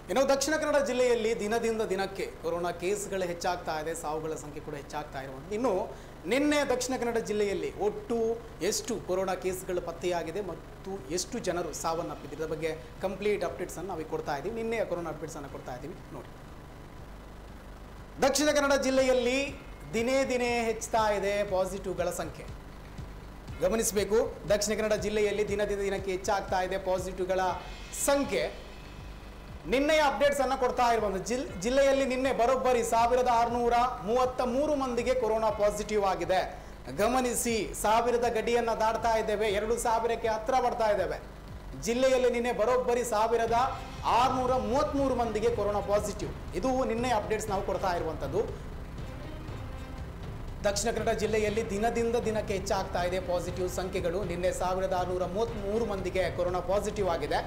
ಇನ್ನು ದಕ್ಷಿಣ ಕನ್ನಡ ಜಿಲ್ಲೆಯಲ್ಲಿ ದಿನದಿಂದ ದಿನಕ್ಕೆ ಕೊರೋನಾ ಕೇಸ್ಗಳು ಹೆಚ್ಚಾಗ್ತಾ ಇದೆ ಸಾವುಗಳ ಸಂಖ್ಯೆ ಕೂಡ ಹೆಚ್ಚಾಗ್ತಾ ಇರುವಂಥದ್ದು ಇನ್ನು ನಿನ್ನೆ ದಕ್ಷಿಣ ಕನ್ನಡ ಜಿಲ್ಲೆಯಲ್ಲಿ ಒಟ್ಟು ಎಷ್ಟು ಕೊರೋನಾ ಕೇಸ್ಗಳು ಪತ್ತೆಯಾಗಿದೆ ಮತ್ತು ಎಷ್ಟು ಜನರು ಸಾವನ್ನಪ್ಪಿದ್ದಾರೆ ಇದರ ಬಗ್ಗೆ ಕಂಪ್ಲೀಟ್ ಅಪ್ಡೇಟ್ಸನ್ನು ನಾವೀಗ ಕೊಡ್ತಾ ಇದ್ದೀವಿ ನಿನ್ನೆಯ ಕೊರೋನಾ ಅಪ್ಡೇಟ್ಸನ್ನು ಕೊಡ್ತಾ ಇದ್ದೀವಿ ನೋಡಿ ದಕ್ಷಿಣ ಕನ್ನಡ ಜಿಲ್ಲೆಯಲ್ಲಿ ದಿನೇ ದಿನೇ ಹೆಚ್ಚುತ್ತಾ ಇದೆ ಪಾಸಿಟಿವ್ಗಳ ಸಂಖ್ಯೆ ಗಮನಿಸಬೇಕು ದಕ್ಷಿಣ ಕನ್ನಡ ಜಿಲ್ಲೆಯಲ್ಲಿ ದಿನದಿಂದ ದಿನಕ್ಕೆ ಹೆಚ್ಚಾಗ್ತಾ ಇದೆ ಪಾಸಿಟಿವ್ಗಳ ಸಂಖ್ಯೆ ನಿನ್ನೆಯ ಅಪ್ಡೇಟ್ಸ್ ಅನ್ನ ಕೊಡ್ತಾ ಇರುವಂತ ಜಿಲ್ ಜಿಲ್ಲೆಯಲ್ಲಿ ನಿನ್ನೆ ಬರೋಬ್ಬರಿ ಸಾವಿರದ ಆರುನೂರ ಮೂವತ್ತ ಮೂರು ಮಂದಿಗೆ ಕೊರೋನಾ ಪಾಸಿಟಿವ್ ಆಗಿದೆ ಗಮನಿಸಿ ಸಾವಿರದ ಗಡಿಯನ್ನ ದಾಟ್ತಾ ಇದ್ದೇವೆ ಎರಡು ಸಾವಿರಕ್ಕೆ ಹತ್ರ ಬರ್ತಾ ಇದ್ದೇವೆ ಜಿಲ್ಲೆಯಲ್ಲಿ ನಿನ್ನೆ ಬರೋಬ್ಬರಿ ಸಾವಿರದ ಆರುನೂರ ಮೂವತ್ತ್ಮೂರು ಮಂದಿಗೆ ಕೊರೋನಾ ಪಾಸಿಟಿವ್ ಇದು ನಿನ್ನೆ ಅಪ್ಡೇಟ್ಸ್ ನಾವು ಕೊಡ್ತಾ ಇರುವಂಥದ್ದು ದಕ್ಷಿಣ ಕನ್ನಡ ಜಿಲ್ಲೆಯಲ್ಲಿ ದಿನದಿಂದ ದಿನಕ್ಕೆ ಹೆಚ್ಚಾಗ್ತಾ ಇದೆ ಪಾಸಿಟಿವ್ ಸಂಖ್ಯೆಗಳು ನಿನ್ನೆ ಸಾವಿರದ ಆರುನೂರ ಮೂವತ್ತ್ಮೂರು ಮಂದಿಗೆ ಕೊರೋನಾ ಪಾಸಿಟಿವ್ ಆಗಿದೆ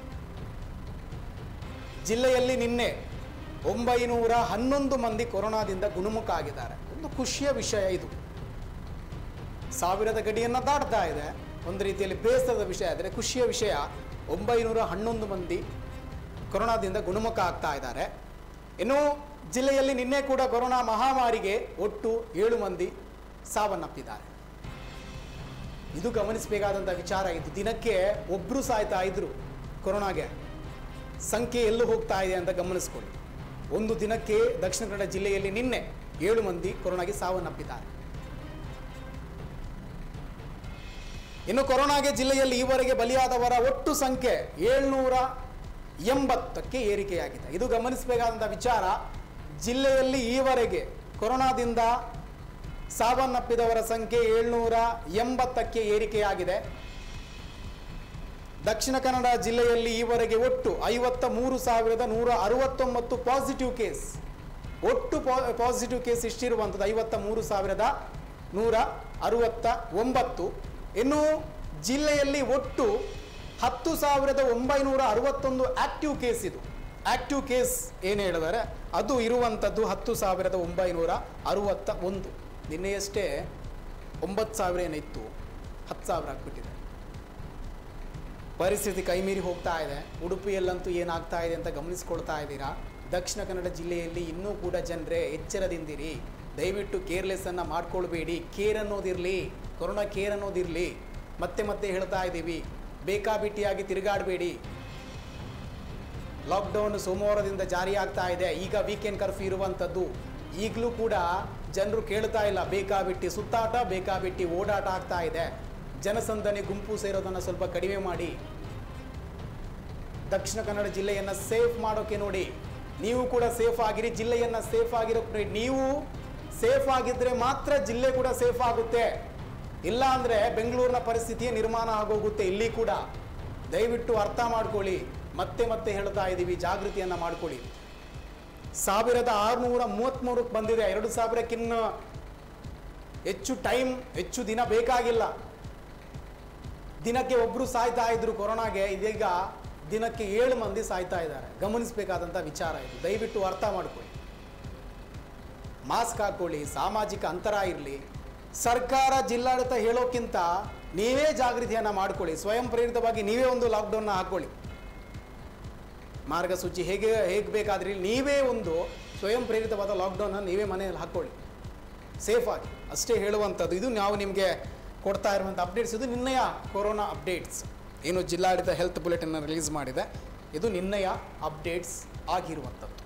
ಜಿಲ್ಲೆಯಲ್ಲಿ ನಿನ್ನೆ ಒಂಬೈನೂರ ಹನ್ನೊಂದು ಮಂದಿ ಕೊರೋನಾದಿಂದ ಗುಣಮುಖ ಆಗಿದ್ದಾರೆ ಒಂದು ಖುಷಿಯ ವಿಷಯ ಇದು ಸಾವಿರದ ಗಡಿಯನ್ನು ದಾಟ್ತಾ ಇದೆ ಒಂದು ರೀತಿಯಲ್ಲಿ ಬೇಸರದ ವಿಷಯ ಆದರೆ ಖುಷಿಯ ವಿಷಯ ಒಂಬೈನೂರ ಹನ್ನೊಂದು ಮಂದಿ ಕೊರೋನಾದಿಂದ ಗುಣಮುಖ ಆಗ್ತಾ ಇದ್ದಾರೆ ಇನ್ನು ಜಿಲ್ಲೆಯಲ್ಲಿ ನಿನ್ನೆ ಕೂಡ ಕೊರೋನಾ ಮಹಾಮಾರಿಗೆ ಒಟ್ಟು ಏಳು ಮಂದಿ ಸಾವನ್ನಪ್ಪಿದ್ದಾರೆ ಇದು ಗಮನಿಸಬೇಕಾದಂಥ ವಿಚಾರ ಇದು ದಿನಕ್ಕೆ ಒಬ್ಬರು ಸಾಯ್ತಾ ಇದ್ರು ಕೊರೋನಾಗೆ ಸಂಖ್ಯೆ ಎಲ್ಲೂ ಹೋಗ್ತಾ ಇದೆ ಅಂತ ಗಮನಿಸ್ಕೊಳ್ಳಿ ಒಂದು ದಿನಕ್ಕೆ ದಕ್ಷಿಣ ಕನ್ನಡ ಜಿಲ್ಲೆಯಲ್ಲಿ ನಿನ್ನೆ ಏಳು ಮಂದಿ ಕೊರೋನಾಗೆ ಸಾವನ್ನಪ್ಪಿದ್ದಾರೆ ಇನ್ನು ಕೊರೋನಾಗೆ ಜಿಲ್ಲೆಯಲ್ಲಿ ಈವರೆಗೆ ಬಲಿಯಾದವರ ಒಟ್ಟು ಸಂಖ್ಯೆ ಏಳ್ನೂರ ಎಂಬತ್ತಕ್ಕೆ ಏರಿಕೆಯಾಗಿದೆ ಇದು ಗಮನಿಸಬೇಕಾದಂಥ ವಿಚಾರ ಜಿಲ್ಲೆಯಲ್ಲಿ ಈವರೆಗೆ ಕೊರೋನಾದಿಂದ ಸಾವನ್ನಪ್ಪಿದವರ ಸಂಖ್ಯೆ ಏಳ್ನೂರ ಎಂಬತ್ತಕ್ಕೆ ಏರಿಕೆಯಾಗಿದೆ ದಕ್ಷಿಣ ಕನ್ನಡ ಜಿಲ್ಲೆಯಲ್ಲಿ ಈವರೆಗೆ ಒಟ್ಟು ಐವತ್ತ ಮೂರು ಸಾವಿರದ ನೂರ ಅರವತ್ತೊಂಬತ್ತು ಪಾಸಿಟಿವ್ ಕೇಸ್ ಒಟ್ಟು ಪಾಸಿಟಿವ್ ಕೇಸ್ ಇಷ್ಟಿರುವಂಥದ್ದು ಐವತ್ತ ಮೂರು ಸಾವಿರದ ನೂರ ಅರವತ್ತ ಒಂಬತ್ತು ಇನ್ನು ಜಿಲ್ಲೆಯಲ್ಲಿ ಒಟ್ಟು ಹತ್ತು ಸಾವಿರದ ಒಂಬೈನೂರ ಅರವತ್ತೊಂದು ಆಕ್ಟಿವ್ ಕೇಸ್ ಇದು ಆಕ್ಟಿವ್ ಕೇಸ್ ಏನು ಹೇಳಿದರೆ ಅದು ಇರುವಂಥದ್ದು ಹತ್ತು ಸಾವಿರದ ಒಂಬೈನೂರ ಅರವತ್ತ ಒಂದು ನಿನ್ನೆಯಷ್ಟೇ ಒಂಬತ್ತು ಸಾವಿರ ಏನಿತ್ತು ಹತ್ತು ಸಾವಿರ ಆಗ್ಬಿಟ್ಟಿದೆ ಪರಿಸ್ಥಿತಿ ಕೈಮೀರಿ ಹೋಗ್ತಾ ಇದೆ ಉಡುಪಿಯಲ್ಲಂತೂ ಏನಾಗ್ತಾ ಇದೆ ಅಂತ ಗಮನಿಸ್ಕೊಳ್ತಾ ಇದ್ದೀರಾ ದಕ್ಷಿಣ ಕನ್ನಡ ಜಿಲ್ಲೆಯಲ್ಲಿ ಇನ್ನೂ ಕೂಡ ಜನರೇ ಎಚ್ಚರದಿಂದಿರಿ ದಯವಿಟ್ಟು ಕೇರ್ಲೆಸ್ ಅನ್ನ ಮಾಡ್ಕೊಳ್ಬೇಡಿ ಕೇರ್ ಅನ್ನೋದಿರಲಿ ಕೊರೋನಾ ಕೇರ್ ಅನ್ನೋದಿರಲಿ ಮತ್ತೆ ಮತ್ತೆ ಹೇಳ್ತಾ ಇದ್ದೀವಿ ಬೇಕಾಬಿಟ್ಟಿಯಾಗಿ ತಿರುಗಾಡಬೇಡಿ ಲಾಕ್ಡೌನ್ ಸೋಮವಾರದಿಂದ ಜಾರಿ ಆಗ್ತಾ ಇದೆ ಈಗ ವೀಕೆಂಡ್ ಕರ್ಫ್ಯೂ ಇರುವಂಥದ್ದು ಈಗಲೂ ಕೂಡ ಜನರು ಕೇಳ್ತಾ ಇಲ್ಲ ಬೇಕಾಬಿಟ್ಟಿ ಸುತ್ತಾಟ ಬೇಕಾಬಿಟ್ಟಿ ಓಡಾಟ ಆಗ್ತಾ ಇದೆ ಜನಸಂದಣಿ ಗುಂಪು ಸೇರೋದನ್ನು ಸ್ವಲ್ಪ ಕಡಿಮೆ ಮಾಡಿ ದಕ್ಷಿಣ ಕನ್ನಡ ಜಿಲ್ಲೆಯನ್ನು ಸೇಫ್ ಮಾಡೋಕೆ ನೋಡಿ ನೀವು ಕೂಡ ಸೇಫ್ ಆಗಿರಿ ಜಿಲ್ಲೆಯನ್ನು ಸೇಫ್ ಆಗಿರೋ ನೀವು ಸೇಫ್ ಆಗಿದ್ರೆ ಮಾತ್ರ ಜಿಲ್ಲೆ ಕೂಡ ಸೇಫ್ ಆಗುತ್ತೆ ಇಲ್ಲ ಅಂದರೆ ಬೆಂಗಳೂರಿನ ಪರಿಸ್ಥಿತಿಯೇ ನಿರ್ಮಾಣ ಆಗೋಗುತ್ತೆ ಇಲ್ಲಿ ಕೂಡ ದಯವಿಟ್ಟು ಅರ್ಥ ಮಾಡ್ಕೊಳ್ಳಿ ಮತ್ತೆ ಮತ್ತೆ ಹೇಳ್ತಾ ಇದ್ದೀವಿ ಜಾಗೃತಿಯನ್ನು ಮಾಡ್ಕೊಳ್ಳಿ ಸಾವಿರದ ಆರುನೂರ ಮೂವತ್ತ್ಮೂರಕ್ಕೆ ಬಂದಿದೆ ಎರಡು ಸಾವಿರಕ್ಕಿನ್ನ ಹೆಚ್ಚು ಟೈಮ್ ಹೆಚ್ಚು ದಿನ ಬೇಕಾಗಿಲ್ಲ ದಿನಕ್ಕೆ ಒಬ್ಬರು ಸಾಯ್ತಾ ಇದ್ರು ಕೊರೋನಾಗೆ ಇದೀಗ ದಿನಕ್ಕೆ ಏಳು ಮಂದಿ ಸಾಯ್ತಾ ಇದ್ದಾರೆ ಗಮನಿಸಬೇಕಾದಂಥ ವಿಚಾರ ಇದು ದಯವಿಟ್ಟು ಅರ್ಥ ಮಾಡ್ಕೊಳ್ಳಿ ಮಾಸ್ಕ್ ಹಾಕೊಳ್ಳಿ ಸಾಮಾಜಿಕ ಅಂತರ ಇರಲಿ ಸರ್ಕಾರ ಜಿಲ್ಲಾಡಳಿತ ಹೇಳೋಕ್ಕಿಂತ ನೀವೇ ಜಾಗೃತಿಯನ್ನು ಮಾಡ್ಕೊಳ್ಳಿ ಸ್ವಯಂ ಪ್ರೇರಿತವಾಗಿ ನೀವೇ ಒಂದು ಲಾಕ್ಡೌನ್ನ ಹಾಕೊಳ್ಳಿ ಮಾರ್ಗಸೂಚಿ ಹೇಗೆ ಹೇಗೆ ಬೇಕಾದ್ರೆ ನೀವೇ ಒಂದು ಸ್ವಯಂ ಪ್ರೇರಿತವಾದ ಲಾಕ್ಡೌನ್ನ ನೀವೇ ಮನೆಯಲ್ಲಿ ಹಾಕ್ಕೊಳ್ಳಿ ಸೇಫ್ ಆಗಿ ಅಷ್ಟೇ ಹೇಳುವಂಥದ್ದು ಇದು ನಾವು ನಿಮಗೆ ಕೊಡ್ತಾ ಇರುವಂಥ ಅಪ್ಡೇಟ್ಸ್ ಇದು ನಿನ್ನೆಯ ಕೊರೋನಾ ಅಪ್ಡೇಟ್ಸ್ ಏನು ಜಿಲ್ಲಾಡಳಿತ ಹೆಲ್ತ್ ಬುಲೆಟಿನ್ ರಿಲೀಸ್ ಮಾಡಿದೆ ಇದು ನಿನ್ನೆಯ ಅಪ್ಡೇಟ್ಸ್ ಆಗಿರುವಂಥದ್ದು